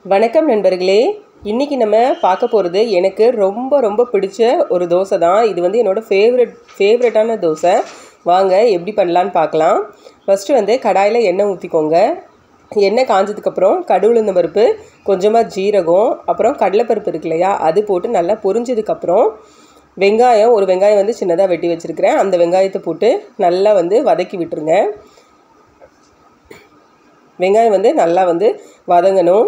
வணக்கம் நண்பர்களே இன்றைக்கி நம்ம பார்க்க போகிறது எனக்கு ரொம்ப ரொம்ப பிடிச்ச ஒரு தோசை தான் இது வந்து என்னோடய ஃபேவரட் ஃபேவரட்டான தோசை வாங்க எப்படி பண்ணலான்னு பார்க்கலாம் ஃபஸ்ட்டு வந்து கடாயில் எண்ணெய் ஊற்றிக்கோங்க எண்ணெய் காஞ்சதுக்கப்புறம் கடுகுளுந்த பருப்பு கொஞ்சமாக ஜீரகம் அப்புறம் கடலைப்பருப்பு இருக்கு இல்லையா அது போட்டு நல்லா பொரிஞ்சதுக்கப்புறம் வெங்காயம் ஒரு வெங்காயம் வந்து சின்னதாக வெட்டி வச்சுருக்கிறேன் அந்த வெங்காயத்தை போட்டு நல்லா வந்து வதக்கி விட்டுருங்க வெங்காயம் வந்து நல்லா வந்து வதங்கணும்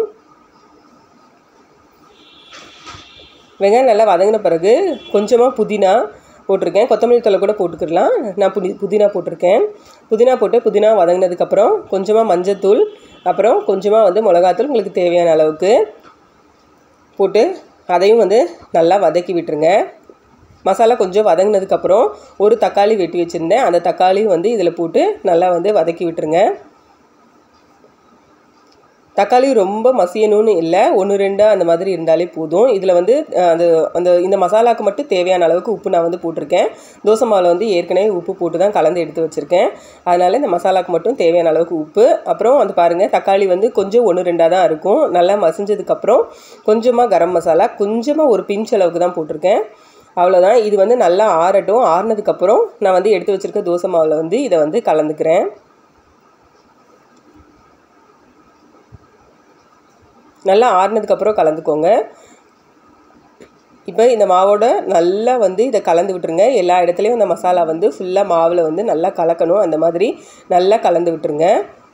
வெங்காயம் நல்லா வதங்கின பிறகு கொஞ்சமாக புதினா போட்டிருக்கேன் கொத்தமல்லி தழை கூட போட்டுக்கிடலாம் நான் புதி புதினா போட்டிருக்கேன் புதினா போட்டு புதினா வதங்கினதுக்கப்புறம் கொஞ்சமாக மஞ்சத்தூள் அப்புறம் கொஞ்சமாக வந்து மிளகாத்தூள் உங்களுக்கு தேவையான அளவுக்கு போட்டு அதையும் வந்து நல்லா வதக்கி விட்டுருங்க மசாலா கொஞ்சம் வதங்கினதுக்கப்புறம் ஒரு தக்காளி வெட்டி வச்சுருந்தேன் அந்த தக்காளியும் வந்து இதில் போட்டு நல்லா வந்து வதக்கி விட்டுருங்க தக்காளி ரொம்ப மசியணும்னு இல்லை ஒன்று ரெண்டாக அந்த மாதிரி இருந்தாலே போதும் இதில் வந்து அந்த அந்த இந்த மசாலாவுக்கு மட்டும் தேவையான அளவுக்கு உப்பு நான் வந்து போட்டிருக்கேன் தோசை மாவில் வந்து ஏற்கனவே உப்பு போட்டு தான் கலந்து எடுத்து வச்சுருக்கேன் அதனால் இந்த மசாலாவுக்கு மட்டும் தேவையான அளவுக்கு உப்பு அப்புறம் வந்து பாருங்கள் தக்காளி வந்து கொஞ்சம் ஒன்று ரெண்டாக தான் இருக்கும் நல்லா மசிஞ்சதுக்கப்புறம் கொஞ்சமாக கரம் மசாலா கொஞ்சமாக ஒரு பிஞ்ச் அளவுக்கு தான் போட்டிருக்கேன் அவ்வளோதான் இது வந்து நல்லா ஆறட்டும் ஆறினதுக்கப்புறம் நான் வந்து எடுத்து வச்சுருக்க தோசை மாவில் வந்து இதை வந்து கலந்துக்கிறேன் நல்லா ஆறுனதுக்கப்புறம் கலந்துக்கோங்க இப்போ இந்த மாவோட நல்லா வந்து இதை கலந்து விட்டுருங்க எல்லா இடத்துலையும் இந்த மசாலா வந்து ஃபுல்லாக மாவில் வந்து நல்லா கலக்கணும் அந்த மாதிரி நல்லா கலந்து விட்டுருங்க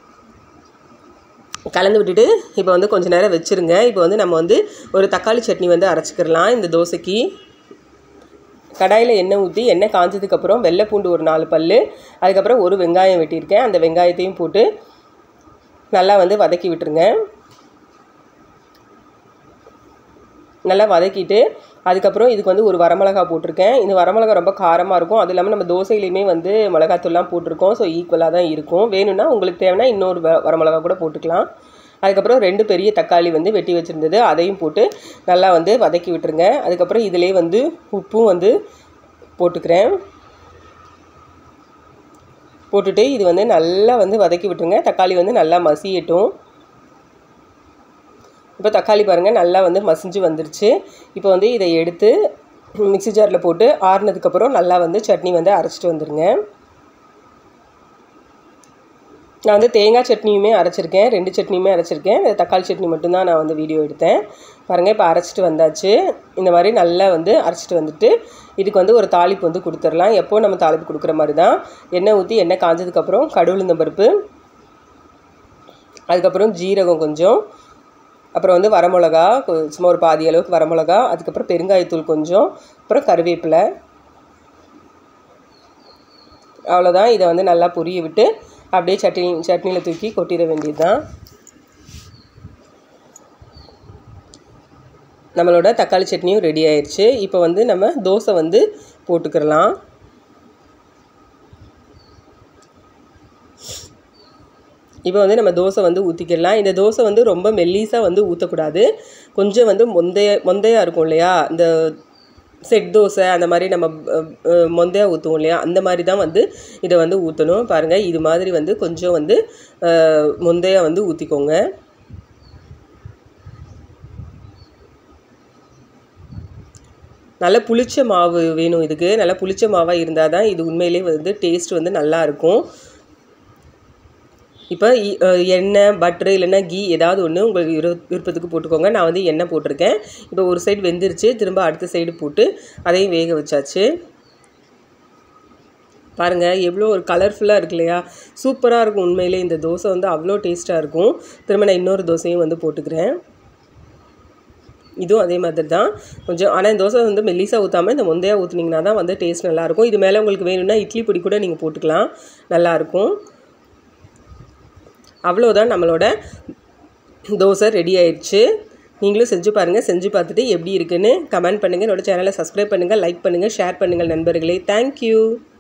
கலந்து விட்டுட்டு இப்போ வந்து கொஞ்சம் நேரம் வச்சுருங்க இப்போ வந்து நம்ம வந்து ஒரு தக்காளி சட்னி வந்து அரைச்சிக்கிறலாம் இந்த தோசைக்கு கடாயில் எண்ணெய் ஊற்றி எண்ணெய் காஞ்சதுக்கப்புறம் வெள்ளை பூண்டு ஒரு நாலு பல் அதுக்கப்புறம் ஒரு வெங்காயம் வெட்டியிருக்கேன் அந்த வெங்காயத்தையும் போட்டு நல்லா வந்து வதக்கி விட்டுருங்க நல்லா வதக்கிட்டு அதுக்கப்புறம் இதுக்கு வந்து ஒரு வரமிளகா போட்டிருக்கேன் இந்த வரமிளகா ரொம்ப காரமாக இருக்கும் அது இல்லாமல் நம்ம தோசையிலையுமே வந்து மிளகாத்தூள்லாம் போட்டிருக்கோம் ஸோ ஈக்குவலாக தான் இருக்கும் வேணும்னா உங்களுக்கு தேவைன்னா இன்னொரு வ வரமிளகா கூட போட்டுக்கலாம் அதுக்கப்புறம் ரெண்டு பெரிய தக்காளி வந்து வெட்டி வச்சுருந்தது அதையும் போட்டு நல்லா வந்து வதக்கி விட்டுருங்க அதுக்கப்புறம் இதிலே வந்து உப்பும் வந்து போட்டுக்கிறேன் போட்டுட்டு இது வந்து நல்லா வந்து வதக்கி விட்டுருங்க தக்காளி வந்து நல்லா மசியட்டும் இப்போ தக்காளி பாருங்கள் நல்லா வந்து மசிஞ்சு வந்துருச்சு இப்போ வந்து இதை எடுத்து மிக்சி ஜாரில் போட்டு ஆறுனதுக்கப்புறம் நல்லா வந்து சட்னி வந்து அரைச்சிட்டு வந்துடுங்க நான் வந்து தேங்காய் சட்னியுமே அரைச்சிருக்கேன் ரெண்டு சட்னியுமே அரைச்சிருக்கேன் இந்த தக்காளி சட்னி மட்டும்தான் நான் வந்து வீடியோ எடுத்தேன் பாருங்கள் இப்போ அரைச்சிட்டு வந்தாச்சு இந்த மாதிரி நல்லா வந்து அரைச்சிட்டு வந்துட்டு இதுக்கு வந்து ஒரு தாளிப்பு வந்து கொடுத்துடலாம் எப்போ நம்ம தாளிப்பு கொடுக்குற மாதிரி தான் எண்ணெய் ஊற்றி எண்ணெய் காஞ்சதுக்கப்புறம் கடுகுளுந்த பருப்பு அதுக்கப்புறம் ஜீரகம் கொஞ்சம் அப்புறம் வந்து வரமிளகா சும்மா ஒரு பாதி அளவுக்கு வரமிளகா அதுக்கப்புறம் பெருங்காயத்தூள் கொஞ்சம் அப்புறம் கருவேப்பிலை அவ்வளோதான் இதை வந்து நல்லா பொரிய விட்டு அப்படியே சட்னி சட்னியில் தூக்கி கொட்டிட வேண்டியது தான் நம்மளோட தக்காளி சட்னியும் ரெடி ஆயிடுச்சு இப்போ வந்து நம்ம தோசை வந்து போட்டுக்கிறலாம் இப்போ வந்து நம்ம தோசை வந்து ஊற்றிக்கிடலாம் இந்த தோசை வந்து ரொம்ப மெல்லீஸாக வந்து ஊற்றக்கூடாது கொஞ்சம் வந்து மொந்தைய மொந்தையாக இருக்கும் இல்லையா இந்த செட் தோசை அந்த மாதிரி நம்ம மொந்தையாக ஊற்றுவோம் இல்லையா அந்த மாதிரி தான் வந்து இதை வந்து ஊற்றணும் பாருங்கள் இது மாதிரி வந்து கொஞ்சம் வந்து மொந்தையாக வந்து ஊற்றிக்கோங்க நல்ல புளிச்ச மாவு வேணும் இதுக்கு நல்லா புளிச்ச மாவாக இருந்தால் தான் இது உண்மையிலே வந்து டேஸ்ட் வந்து நல்லாயிருக்கும் இப்போ எண்ணெய் பட்ரு இல்லைன்னா கீ ஏதாவது ஒன்று உங்களுக்கு விரு விருப்பத்துக்கு போட்டுக்கோங்க நான் வந்து எண்ணெய் போட்டிருக்கேன் இப்போ ஒரு சைடு வெந்துருச்சு திரும்ப அடுத்த சைடு போட்டு அதையும் வேக வச்சாச்சு பாருங்கள் எவ்வளோ ஒரு கலர்ஃபுல்லாக இருக்கு இல்லையா சூப்பராக இருக்கும் உண்மையிலே இந்த தோசை வந்து அவ்வளோ டேஸ்ட்டாக இருக்கும் திரும்ப நான் இன்னொரு தோசையும் வந்து போட்டுக்கிறேன் இதுவும் அதே மாதிரி தான் கொஞ்சம் ஆனால் இந்த தோசை வந்து மெல்லிசாக ஊற்றாமல் இந்த முந்தையாக ஊற்றுனீங்கன்னா தான் வந்து டேஸ்ட் நல்லாயிருக்கும் இது மேலே உங்களுக்கு வேணும்னா இட்லி பொடி கூட நீங்கள் போட்டுக்கலாம் நல்லாயிருக்கும் அவ்வளோதான் நம்மளோட தோசை ரெடி ஆயிடுச்சு நீங்களும் செஞ்சு பாருங்கள் செஞ்சு பார்த்துட்டு எப்படி இருக்குன்னு கமெண்ட் பண்ணுங்கள் என்னோடய சேனலை சப்ஸ்கிரைப் பண்ணுங்கள் லைக் பண்ணுங்கள் ஷேர் பண்ணுங்கள் நண்பர்களே தேங்க்யூ